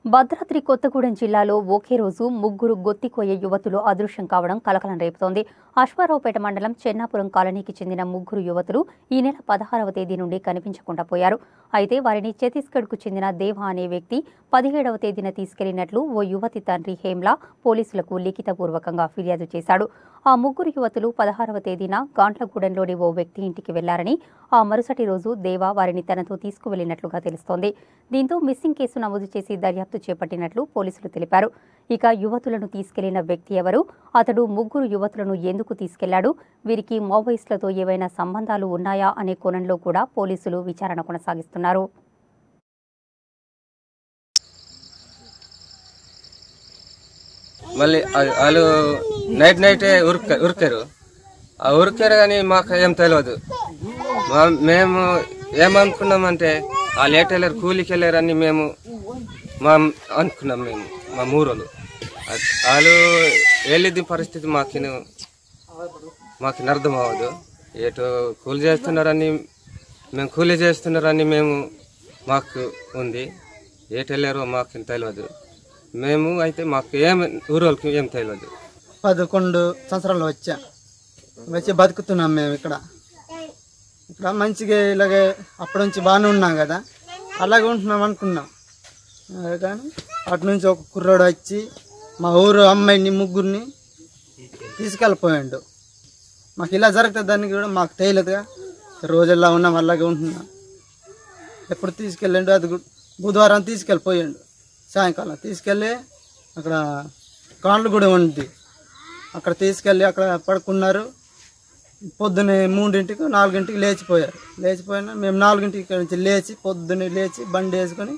భద్రాద్రి కొత్తగూడెం జిల్లాలో ఒకే రోజు ముగ్గురు గొత్తికోయ యువతులు అదృశ్యం కావడం కలకలం రేపుతోంది అశ్వారావుపేట మండలం చెన్నాపురం కాలనీకి చెందిన ముగ్గురు యువతులు ఈ నెల పదహారవ తేదీ నుండి కనిపించకుండా పోయారు అయితే వారిని ఛత్తీస్గఢ్కు చెందిన దేవా అనే వ్యక్తి పదిహేడవ తేదీన తీసుకెళ్లినట్లు ఓ యువతి తండ్రి హేమ్లా పోలీసులకు లిఖితపూర్వకంగా ఫిర్యాదు చేశాడు ఆ ముగ్గురు యువతులు పదహారవ తేదీన గాంట్లగూడెంలోని ఓ వ్యక్తి ఇంటికి వెళ్లారని ఆ మరుసటి రోజు దేవా వారిని తనతో తీసుకువెళ్లినట్లుగా తెలుస్తోంది దీంతో మిస్సింగ్ కేసు నమోదు చేసి దర్యాప్తు చేపట్టినట్లు పోలీసులు తెలిపారు ఇక యువతులను తీసుకెళ్లిన వ్యక్తి ఎవరు అతడు ముగ్గురు యువతులను ఎందుకు తీసుకెళ్లాడు వీరికి మావోయిస్టులతో ఏవైనా సంబంధాలు ఉన్నాయా అనే కోణంలో కూడా పోలీసులు విచారణ కొనసాగిస్తున్నారు మళ్ళీ ఆ- వాళ్ళు నైట్ నైటే ఉరుక ఉరికారు ఆ ఉరికారు కానీ మాకు ఏం తెలియదు మా- మేము ఏమనుకున్నామంటే ఆ లేట్ వెళ్ళారు కూలికి వెళ్ళారని మేము మా అనుకున్నాం మేము మా మూరోలు అ- వాళ్ళు వెళ్ళిద్ది పరిస్థితి మాకు మాకు అర్థం అవ్వదు ఎటు కూలి చేస్తున్నారని మేము కూలి చేస్తున్నారని మేము మాకు ఉంది ఎటు వెళ్ళారో మాకు తెలియదు మేము అయితే మాకు ఏం ఊరోళ్ళకి ఏం తెలియదు పదకొండు సంవత్సరాలు వచ్చా వచ్చి బతుకుతున్నాం మేము ఇక్కడ ఇక్కడ మంచిగా ఇలాగే అప్పటి నుంచి బాగానే ఉన్నాం కదా అలాగే ఉంటున్నాం అనుకున్నాం ఆ, కానీ అటు నుంచి ఒక కుర్రాడు వచ్చి మా ఊరు అమ్మాయిని ముగ్గురిని తీసుకెళ్ళిపోయాడు మాకు ఇలా జరుగుతుందని కూడా మాకు తెలియదుగా రోజు ఇలా ఉన్నాం అలాగే ఉంటున్నాం ఎప్పుడు తీసుకెళ్ళండు అది గు- బుధవారం తీసుకెళ్ళిపోయాడు సాయంకాలం తీసుకెళ్ళి అక్కడ కాండ్లు కూడా ఉంది అక్కడ తీసుకెళ్ళి అక్కడ పడుకున్నారు పొద్దున్నే మూడింటికి నాలుగింటికి లేచిపోయారు లేచిపోయినా మేము నాలుగింటికి ఇక్కడి నుంచి లేచి పొద్దున్నే లేచి బండి వేసుకొని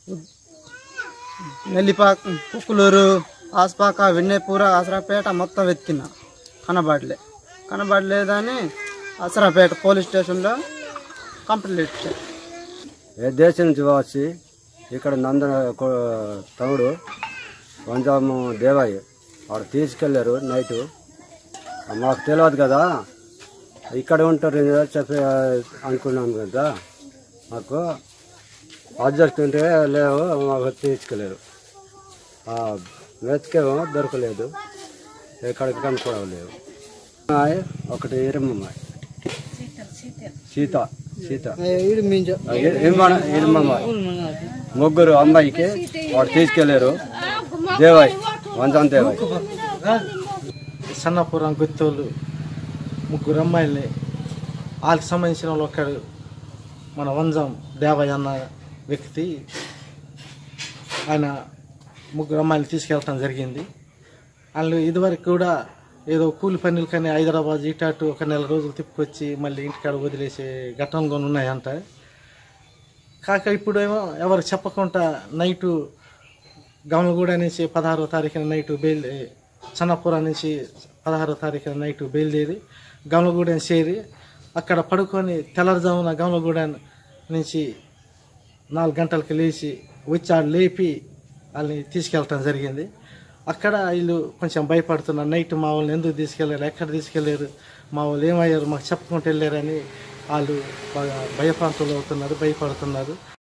నెల్లిపాక కుక్కులూరు ఆస్పాక విన్నెపూర ఆసరాపేట మొత్తం వెతికినా కనబడలే కనబడలేదని ఆసరాపేట పోలీస్ స్టేషన్లో కంప్లైంట్ ఇచ్చారు ఏ దేశం నుంచి వచ్చి ఇక్కడ నందన కొ- తమ్ముడు వంజాము దేవాయి వాడు తీసుకెళ్ళారు నైటు మాకు తెలియదు కదా ఇక్కడ ఉంటారు అని చెప్పి అనుకున్నాం కదా మాకు అడ్జస్ట్ ఉంటే లేవు మాకు తీసుకెళ్ళారు ఆ, వెతికేమో దొరకలేదు ఎక్కడికి కనుక్కోవలేదు అమ్మాయి ఒకటి ఇరమ్మాయి సీత సీత ఇమ్మన- ఇమ్మమ్మ. ముగ్గురు అమ్మాయికి వాడు తీసుకెళ్లారు దేవాయ్ వంజాం దేవాయ్ సన్నపురం గుత్తోళ్ళు ముగ్గురు అమ్మాయిల్ని వాళ్ళకి సంబంధించిన వాళ్ళు ఒకడు మన వంజం దేవయ్య అన్న వ్యక్తి ఆయన ముగ్గురు అమ్మాయిలు తీసుకెళ్ళటం జరిగింది వాళ్ళు ఇదివరకు కూడా ఏదో కూలి పనులు కానీ హైదరాబాద్ ఇటు అటు ఒక నెల రోజులు తిప్పుకొచ్చి మళ్ళీ ఇంటికాడ వదిలేసే ఘటనలు కొన్ని ఉన్నాయంట కాక ఇప్పుడేమో ఎవరు చెప్పకుండా నైటు గమనగూడ నుంచి పదహారో తారీఖున నైటు బయలు సన్నపురం నుంచి పదహారో తారీఖున నైటు బయలుదేరి గమలగూడెం చేరి అక్కడ పడుకొని తెల్లవారుజామున గమలగూడ నుంచి నాలుగు గంటలకు లేచి వచ్చి ఆడ లేపి వాళ్ళని తీసుకెళ్ళటం జరిగింది అక్కడ వీళ్ళు కొంచెం భయపడుతున్నారు నైట్ మా వాళ్ళని ఎందుకు తీసుకెళ్ళారు ఎక్కడ తీసుకెళ్ళారు మా వాళ్ళు ఏమయ్యారు మాకు చెప్పుకుంటూ వెళ్ళారని వాళ్ళు బాగా భయప్రాంతంలో అవుతున్నారు భయపడుతున్నారు